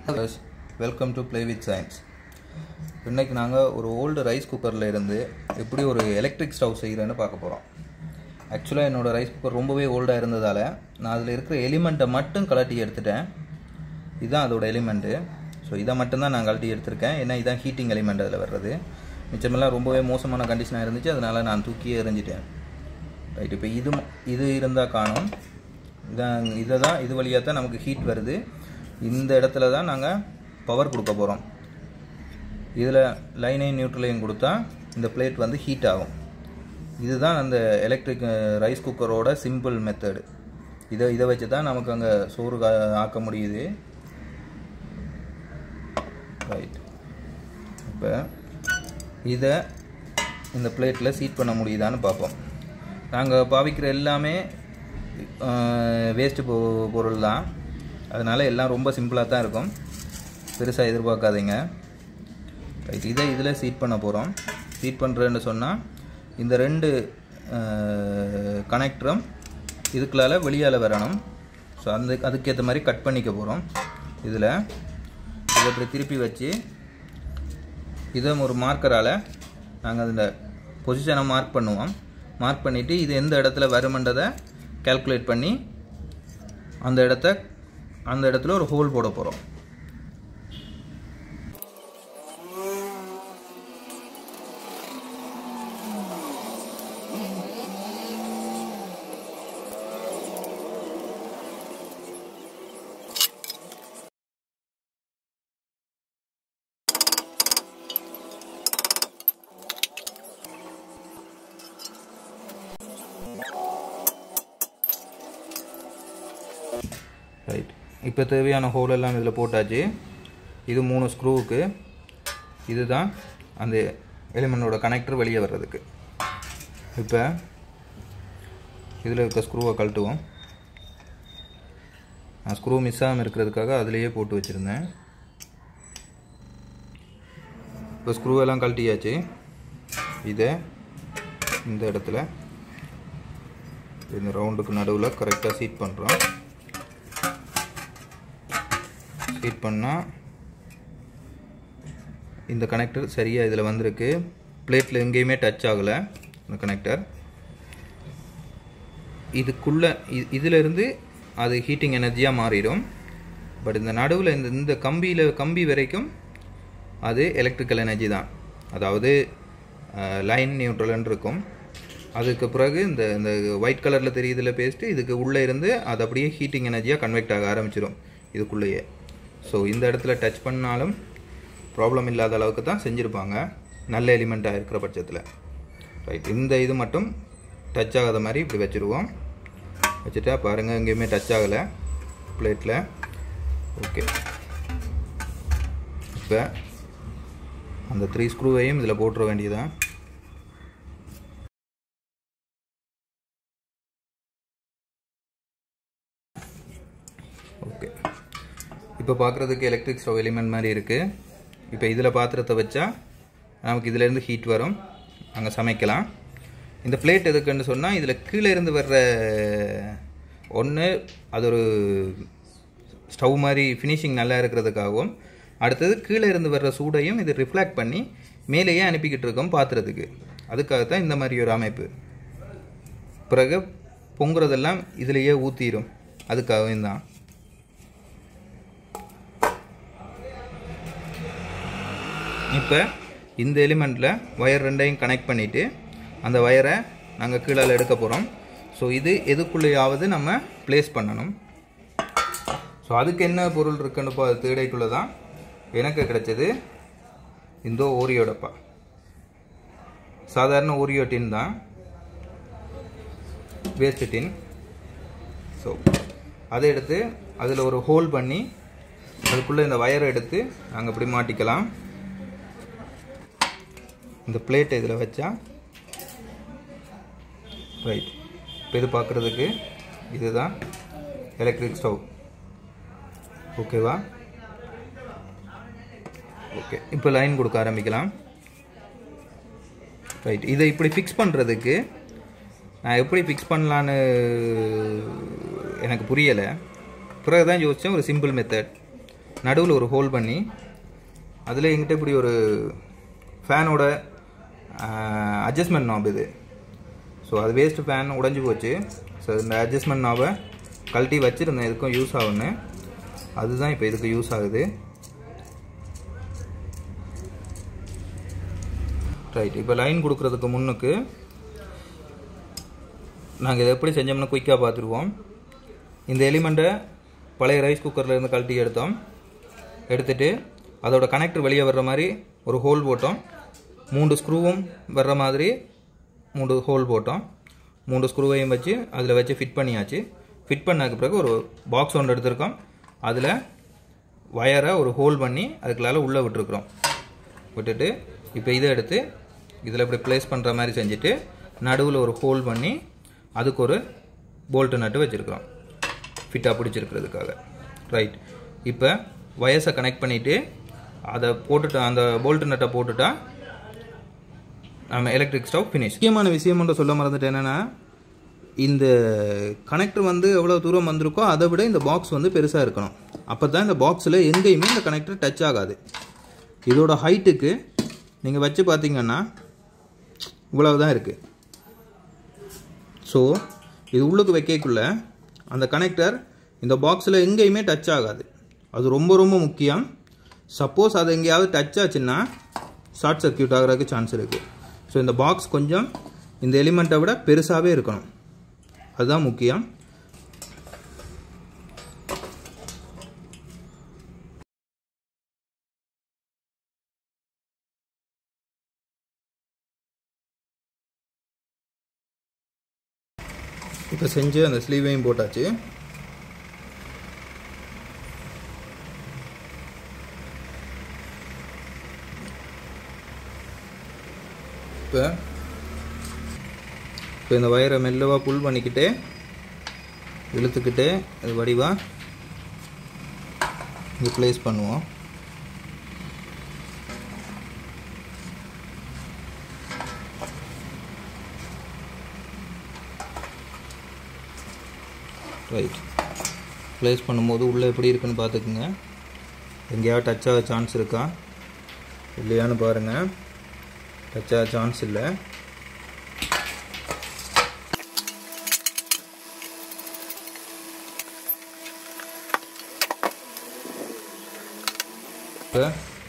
welcome to play with science இன்னைக்கு நாங்கள் ஒரு ஓல்டு ரைஸ் குக்கரில் இருந்து எப்படி ஒரு எலக்ட்ரிக் ஸ்டவ் செய்கிறேன்னு பார்க்க போகிறோம் ஆக்சுவலாக என்னோடய ரைஸ் குக்கர் ரொம்பவே ஓல்டாக இருந்ததால் நான் அதில் இருக்கிற எலிமெண்ட்டை மட்டும் கலட்டி எடுத்துட்டேன் இதுதான் அதோட எலிமெண்ட்டு ஸோ இதை மட்டும்தான் நான் கழட்டி எடுத்திருக்கேன் ஏன்னா இதான் ஹீட்டிங் எலிமெண்ட் அதில் வர்றது மிச்சமெல்லாம் ரொம்பவே மோசமான கண்டிஷனாக இருந்துச்சு அதனால் நான் தூக்கி எறிஞ்சிட்டேன் ரைட் இப்போ இது இது இருந்தால் காணும் இதான் இதை தான் இது வழியாக தான் நமக்கு ஹீட் வருது இந்த இடத்துல தான் நாங்கள் பவர் கொடுக்க போகிறோம் இதில் லைனையும் நியூட்ரலையும் கொடுத்தா இந்த பிளேட் வந்து ஹீட் ஆகும் இதுதான் அந்த எலக்ட்ரிக் ரைஸ் குக்கரோட சிம்பிள் மெத்தடு இதை இதை வச்சு தான் நமக்கு அங்கே சோறு கா- ஆக்க முடியுது ரைட் இப்போ இதை இந்த பிளேட்டில் சீட் பண்ண முடியுதான்னு பார்ப்போம் நாங்கள் பாவிக்கிற எல்லாமே வேஸ்ட்டு பொ பொருள் தான் அதனால் எல்லாம் ரொம்ப சிம்பிளாக தான் இருக்கும் பெருசாக எதிர்பார்க்காதீங்க ரைட் இதை இதில் சீட் பண்ண போகிறோம் சீட் பண்ணுறேன்னு சொன்னால் இந்த ரெண்டு கனெக்டரும் இதுக்குள்ளால வெளியால் வரணும் ஸோ அந்த அதுக்கேற்ற மாதிரி கட் பண்ணிக்க போகிறோம் இதில் இதை இப்படி திருப்பி வச்சு இதை ஒரு மார்க்கரால் நாங்கள் இந்த பொசிஷனை மார்க் பண்ணுவோம் மார்க் பண்ணிவிட்டு இது எந்த இடத்துல வருமன்றதை கால்குலேட் பண்ணி அந்த இடத்த அந்த இடத்துல ஒரு ஹோல் போட போகிறோம் ரைட் இப்போ தேவையான ஹோல் எல்லாம் இதில் போட்டாச்சு இது மூணு ஸ்க்ரூவுக்கு இதுதான் அந்த எலிமெண்டோட கனெக்டர் வெளியே வர்றதுக்கு இப்போ இதில் இருக்க ஸ்க்ரூவை கழட்டுவோம் நான் ஸ்க்ரூ மிஸ் ஆகாமல் இருக்கிறதுக்காக அதிலேயே போட்டு வச்சுருந்தேன் இப்போ ஸ்க்ரூ எல்லாம் கழட்டியாச்சு இதை இந்த இடத்துல இந்த ரவுண்டுக்கு நடுவில் கரெக்டாக சீட் பண்ணுறோம் ஹீட் பண்ணால் இந்த கனெக்டர் சரியாக இதில் வந்திருக்கு பிளேட்டில் எங்கேயுமே டச் ஆகலை இந்த கனெக்டர் இதுக்குள்ளே இதிலிருந்து அது ஹீட்டிங் எனர்ஜியாக மாறிடும் பட் இந்த நடுவில் இந்த இந்த கம்பியில் கம்பி வரைக்கும் அது எலக்ட்ரிக்கல் எனர்ஜி தான் அதாவது லைன் நியூட்ரல்னு இருக்கும் அதுக்கு பிறகு இந்த இந்த ஒயிட் கலரில் தெரியுதுல பேஸ்ட்டு இதுக்கு உள்ளே இருந்து அது அப்படியே ஹீட்டிங் எனர்ஜியாக கன்வெக்ட் ஆக ஆரம்பிச்சிடும் இதுக்குள்ளேயே ஸோ இந்த இடத்துல டச் பண்ணாலும் ப்ராப்ளம் இல்லாத அளவுக்கு தான் செஞ்சுருப்பாங்க நல்ல எலிமெண்ட்டாக இருக்கிற பட்சத்தில் ரைட் இந்த இது மட்டும் டச் ஆகாத மாதிரி இப்படி வச்சுருவோம் வச்சுட்டா பாருங்கள் எங்கேயுமே டச் ஆகலை பிளேட்டில் ஓகே இப்போ அந்த த்ரீ ஸ்க்ரூவையும் இதில் போட்டுற வேண்டியதான் ஓகே இப்போ பார்க்குறதுக்கு எலக்ட்ரிக் ஸ்டவ் எலிமெண்ட் மாதிரி இருக்குது இப்போ இதில் பாத்திரத்தை வச்சா நமக்கு இதிலேருந்து ஹீட் வரும் அங்கே சமைக்கலாம் இந்த பிளேட் எதுக்குன்னு சொன்னால் இதில் கீழே இருந்து வர்ற ஒன்று அது ஒரு ஸ்டவ் மாதிரி ஃபினிஷிங் நல்லா இருக்கிறதுக்காகவும் அடுத்தது கீழே இருந்து வர்ற சூடையும் இது ரிஃப்ளெக்ட் பண்ணி மேலேயே அனுப்பிக்கிட்டு இருக்கோம் பாத்திரத்துக்கு அதுக்காகத்தான் இந்த மாதிரி ஒரு அமைப்பு பிறகு பொங்குறதெல்லாம் இதுலேயே ஊற்றிடும் அதுக்காகவும் தான் இப்போ இந்த எலிமெண்ட்டில் ஒயர் ரெண்டையும் கனெக்ட் பண்ணிவிட்டு அந்த ஒயரை நாங்கள் கீழே எடுக்க போகிறோம் ஸோ இது எதுக்குள்ளேயாவது நம்ம ப்ளேஸ் பண்ணணும் ஸோ அதுக்கு என்ன பொருள் இருக்குன்னு பா தேடைக்குள்ளே தான் எனக்கு கிடைச்சது இந்த ஓரியோ டப்பா சாதாரண ஓரியோ டின் தான் வேஸ்ட் டின் ஸோ அதை எடுத்து அதில் ஒரு ஹோல் பண்ணி அதுக்குள்ளே இந்த வயரை எடுத்து நாங்கள் இப்படி மாட்டிக்கலாம் இந்த பிளேட்டை இதில் வச்சா ரைட் இப்போ இது பார்க்குறதுக்கு இதுதான் எலக்ட்ரிக் ஸ்டவ் ஓகேவா ஓகே இப்போ லைன் கொடுக்க ஆரம்பிக்கலாம் ரைட் இதை இப்படி ஃபிக்ஸ் பண்ணுறதுக்கு நான் எப்படி ஃபிக்ஸ் பண்ணலான்னு எனக்கு புரியலை பிறகு தான் யோசித்தேன் ஒரு சிம்பிள் மெத்தட் நடுவில் ஒரு ஹோல் பண்ணி அதில் எங்கிட்ட இப்படி ஒரு ஃபேனோட அட்ஜஸ்ட்மெண்ட் நாப் இது ஸோ அது வேஸ்ட் ஃபேன் உடைஞ்சு போச்சு ஸோ இந்த அட்ஜஸ்ட்மெண்ட் நாபை கழட்டி வச்சுருந்தேன் இதுக்கும் யூஸ் ஆகுன்னு அதுதான் இப்போ இதுக்கு யூஸ் ஆகுது ரைட் இப்போ லைன் கொடுக்குறதுக்கு முன்னுக்கு நாங்கள் இதை எப்படி செஞ்சோம்னா குயிக்காக பார்த்துருவோம் இந்த எலிமெண்ட்டை பழைய ரைஸ் குக்கர்லேருந்து கழட்டி எடுத்தோம் எடுத்துட்டு அதோட கனெக்டர் வெளியே வர்ற மாதிரி ஒரு ஹோல் போட்டோம் மூன்று ஸ்க்ரூவும் வர்ற மாதிரி மூன்று ஹோல் போட்டோம் மூன்று ஸ்க்ரூவையும் வச்சு அதில் வச்சு ஃபிட் பண்ணியாச்சு ஃபிட் பண்ணதுக்கு பிறகு ஒரு பாக்ஸ் ஒன்று எடுத்திருக்கோம் அதில் வயரை ஒரு ஹோல் பண்ணி அதுக்குள்ளால உள்ளே விட்டுருக்குறோம் விட்டுட்டு இப்போ இதை எடுத்து இதில் இப்படி ப்ளேஸ் பண்ணுற மாதிரி செஞ்சுட்டு நடுவில் ஒரு ஹோல் பண்ணி அதுக்கு ஒரு போல்ட்டு நட்டு வச்சுருக்குறோம் ஃபிட்டாக பிடிச்சிருக்கிறதுக்காக ரைட் இப்போ வயர்ஸை கனெக்ட் பண்ணிவிட்டு அதை போட்டுட்டு அந்த போல்ட்டு நட்டை போட்டுட்டா நம்ம எலக்ட்ரிக் ஸ்டவ் ஃபினிஷ் முக்கியமான விஷயம் ஒன்று சொல்ல மறந்துட்டு என்னென்னா இந்த கனெக்டர் வந்து எவ்வளோ தூரம் வந்திருக்கோ அதை விட இந்த பாக்ஸ் வந்து பெருசாக இருக்கணும் அப்போ தான் இந்த பாக்ஸில் எங்கேயுமே இந்த கனெக்டர் டச் ஆகாது இதோட ஹைட்டுக்கு நீங்கள் வச்சு பார்த்தீங்கன்னா இவ்வளவு தான் இருக்குது ஸோ இது உள்ளுக்கு வைக்கக்குள்ள அந்த கனெக்டர் இந்த பாக்ஸில் எங்கேயுமே டச் ஆகாது அது ரொம்ப ரொம்ப முக்கியம் சப்போஸ் அது எங்கேயாவது டச் ஆச்சுன்னா ஷார்ட் சர்க்கியூட் ஆகிறதுக்கு சான்ஸ் இருக்குது ஸோ இந்த பாக்ஸ் கொஞ்சம் இந்த எலிமெண்ட்டை விட பெருசாகவே இருக்கணும் அதுதான் முக்கியம் இப்போ செஞ்சு அந்த ஸ்லீவையும் போட்டாச்சு இப்போ இப்போ இந்த வயரை மெல்லவாக புல் பண்ணிக்கிட்டு இழுத்துக்கிட்டு அது வடிவாக இங்கே ப்ளேஸ் பண்ணுவோம் ரைட் ப்ளேஸ் பண்ணும்போது உள்ளே எப்படி இருக்குன்னு பார்த்துக்குங்க எங்கேயாவது டச் ஆக சான்ஸ் இருக்கா இல்லையான்னு பாருங்கள் டச் ஆக சான்ஸ் இல்லை இப்போ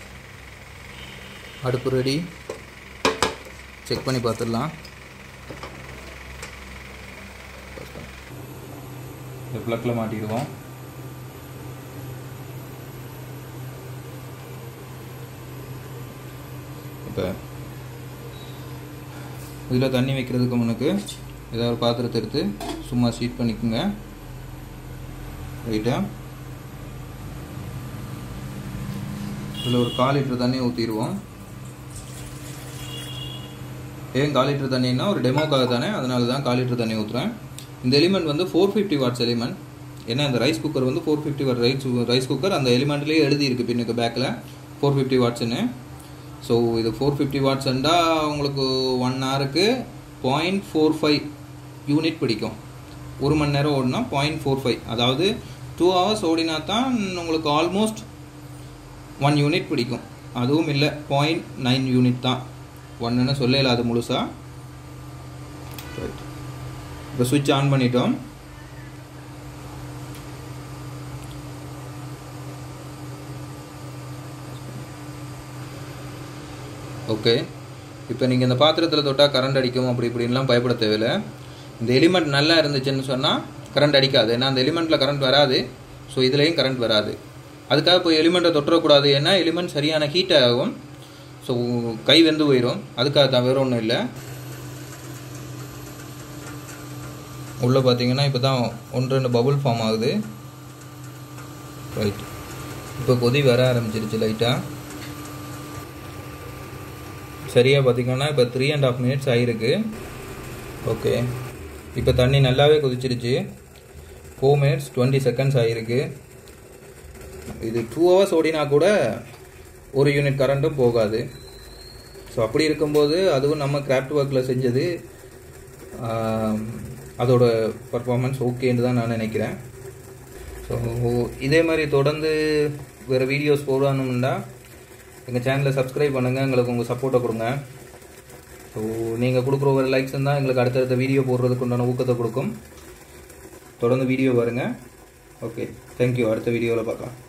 அடுப்பு ரெடி செக் பண்ணி பார்த்துடலாம் இந்த ப்ளக்கில் மாட்டிடுவோம் இப்போ இதில் தண்ணி வைக்கிறதுக்கு முன்னுக்கு ஏதாவது ஒரு பாத்திரத்தை எடுத்து சும்மா சீட் பண்ணிக்கோங்க ரைட்டா இதில் ஒரு கால் லிட்டர் தண்ணி ஊற்றிடுவோம் ஏன் கால் லிட்டர் தண்ணின்னா ஒரு டெமோக்காக தானே அதனால தான் கால் லிட்டர் தண்ணி ஊற்றுறேன் இந்த எலிமெண்ட் வந்து ஃபோர் ஃபிஃப்டி வாட்ஸ் எலிமெண்ட் ஏன்னா இந்த ரைஸ் குக்கர் வந்து four fifty watt rice rice cooker அந்த எலிமெண்ட்லேயே எழுதியிருக்கு பின்னுக்கு பேக்கில் ஃபோர் ஃபிஃப்டி வாட்ஸ்னு ஸோ இது ஃபோர் ஃபிஃப்டி வாட்ஸ்ண்டா உங்களுக்கு ஒன் ஹவருக்கு பாயிண்ட் ஃபோர் ஃபைவ் யூனிட் பிடிக்கும் ஒரு மணி நேரம் ஓடினா பாயிண்ட் ஃபோர் ஃபைவ் அதாவது டூ ஹவர்ஸ் ஓடினா தான் உங்களுக்கு ஆல்மோஸ்ட் ஒன் யூனிட் பிடிக்கும் அதுவும் இல்லை பாயிண்ட் நைன் யூனிட் தான் ஒன்றுன்னு சொல்லல அது முழுசாக ரைட் இப்போ சுவிட்ச் ஆன் பண்ணிட்டோம் ஓகே இப்போ நீங்கள் இந்த பாத்திரத்தில் தொட்டால் கரண்ட் அடிக்கும் அப்படி இப்படின்லாம் பயப்பட தேவையில்லை இந்த எலிமெண்ட் நல்லா இருந்துச்சுன்னு சொன்னால் கரண்ட் அடிக்காது ஏன்னா அந்த எலிமெண்ட்டில் கரண்ட் வராது ஸோ இதுலேயும் கரண்ட் வராது அதுக்காக இப்போ எலிமெண்ட்டை தொட்டுறக்கூடாது ஏன்னா எலிமெண்ட் சரியான ஹீட் ஆகும் ஸோ கை வெந்து போயிடும் அதுக்காக தான் வேறு ஒன்றும் இல்லை உள்ளே பார்த்தீங்கன்னா இப்போ தான் ஒன்று ரெண்டு பபுள் ஃபார்ம் ஆகுது ரைட் இப்போ கொதி வர ஆரம்பிச்சிருச்சு லைட்டாக சரியாக பார்த்தீங்கன்னா இப்போ த்ரீ அண்ட் ஆஃப் மினிட்ஸ் ஆகிருக்கு ஓகே இப்போ தண்ணி நல்லாவே கொதிச்சிருச்சு ஃபோர் மினிட்ஸ் டுவெண்ட்டி செகண்ட்ஸ் ஆகிருக்கு இது டூ ஹவர்ஸ் ஓடினா கூட ஒரு யூனிட் கரண்ட்டும் போகாது ஸோ அப்படி இருக்கும்போது அதுவும் நம்ம கிராஃப்ட் ஒர்க்கில் செஞ்சது அதோட பர்ஃபார்மன்ஸ் ஓகேன்னு தான் நான் நினைக்கிறேன் ஸோ இதே மாதிரி தொடர்ந்து வேறு வீடியோஸ் போடணும்னா எங்கள் சேனலை சப்ஸ்கிரைப் பண்ணுங்கள் எங்களுக்கு உங்கள் சப்போர்ட்டை கொடுங்க ஸோ நீங்கள் கொடுக்குற ஒரு லைக்ஸ் தான் எங்களுக்கு அடுத்தடுத்த வீடியோ போடுறதுக்கு உண்டான ஊக்கத்தை கொடுக்கும் தொடர்ந்து வீடியோ பாருங்கள் ஓகே தேங்க்யூ அடுத்த வீடியோவில் பார்க்கலாம்